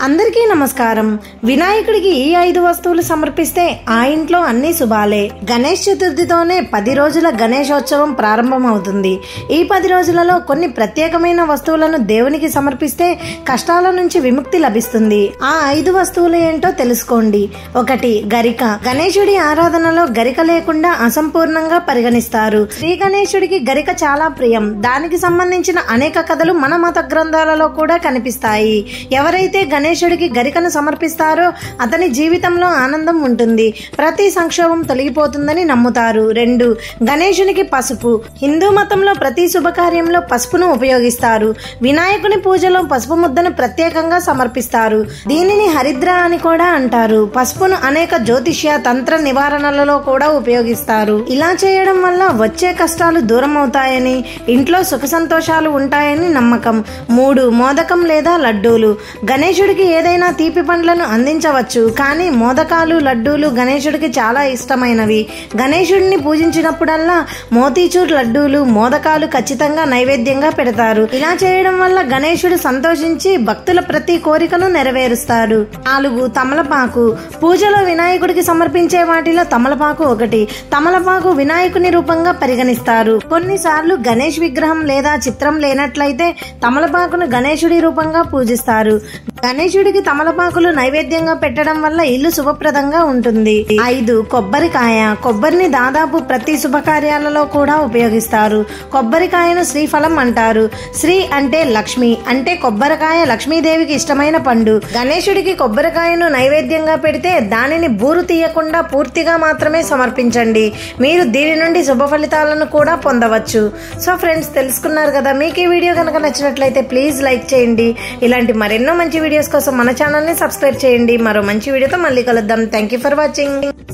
అందరికీ నమస్కారం వినాయకుడికి ఈ ఐదు వస్తువులు సమర్పిస్తే ఆ ఇంట్లో అన్ని శుభాలే గణేష్ చతుర్థితోనే పది రోజుల గణేశోత్సవం ప్రారంభమవుతుంది ఈ పది రోజులలో కొన్ని ప్రత్యేకమైన వస్తువులను దేవునికి సమర్పిస్తే కష్టాల నుంచి విముక్తి లభిస్తుంది ఆ ఐదు వస్తువులు ఏంటో తెలుసుకోండి ఒకటి గరిక గణేశుడి ఆరాధనలో గరిక లేకుండా అసంపూర్ణంగా పరిగణిస్తారు శ్రీ గణేశుడికి గరిక చాలా ప్రియం దానికి సంబంధించిన అనేక కథలు మన మత గ్రంథాలలో కూడా కనిపిస్తాయి ఎవరైతే గణేశుడికి గరికను సమర్పిస్తారో అతని జీవితంలో ఆనందం ఉంటుంది ప్రతి సంక్షోభం తొలగిపోతుందని నమ్ముతారు రెండు గణేశునికి పసుపు హిందూ మతంలో ప్రతి శుభకార్యంలో పసుపును ఉపయోగిస్తారు వినాయకుని పూజలో పసుపు ముద్దను ప్రత్యేకంగా సమర్పిస్తారు దీనిని హరిద్ర అని కూడా అంటారు పసుపును అనేక జ్యోతిష్య తంత్ర నివారణలలో కూడా ఉపయోగిస్తారు ఇలా చేయడం వల్ల వచ్చే కష్టాలు దూరం అవుతాయని ఇంట్లో సుఖ సంతోషాలు ఉంటాయని నమ్మకం మూడు మోదకం లేదా లడ్డూలు గణేశుడికి ఏదైనా తీపి పండ్లను అందించవచ్చు కానీ మోదకాలు లడ్డూలు గణేశుడికి చాలా ఇష్టమైనవి గణేశుడిని పూజించినప్పుడల్లా మోతీచూర్ లడ్డూలు మోదకాలు ఖచ్చితంగా నైవేద్యంగా పెడతారు ఇలా చేయడం వల్ల గణేశుడు సంతోషించి భక్తుల ప్రతి కోరికను నెరవేరుస్తాడు నాలుగు తమలపాకు పూజలో వినాయకుడికి సమర్పించే వాటిలో తమలపాకు ఒకటి తమలపాకు వినాయకుని రూపంగా పరిగణిస్తారు కొన్నిసార్లు గణేష్ విగ్రహం లేదా చిత్రం లేనట్లయితే తమలపాకును గణేశుడి రూపంగా పూజిస్తారు గణేశుడికి తమలపాకులు నైవేద్యంగా పెట్టడం వల్ల ఇల్లు శుభప్రదంగా ఉంటుంది ఐదు కొబ్బరికాయ కొబ్బరిని దాదాపు ప్రతి శుభకార్యాలలో కూడా ఉపయోగిస్తారు కొబ్బరికాయను శ్రీఫలం అంటారు శ్రీ అంటే లక్ష్మి అంటే కొబ్బరికాయ లక్ష్మీదేవికి ఇష్టమైన పండు గణేశుడికి కొబ్బరికాయను నైవేద్యంగా పెడితే దానిని బూరు తీయకుండా పూర్తిగా మాత్రమే సమర్పించండి మీరు దీని నుండి శుభ ఫలితాలను కూడా పొందవచ్చు సో ఫ్రెండ్స్ తెలుసుకున్నారు కదా మీకు ఈ వీడియో కనుక నచ్చినట్లయితే ప్లీజ్ లైక్ చేయండి ఇలాంటి మరెన్నో మంచి వీడియోస్ కోసం మన ఛానల్ని సబ్స్క్రైబ్ చేయండి మరో మంచి వీడియోతో మళ్ళీ కలుద్దాం థ్యాంక్ యూ ఫర్ వాచింగ్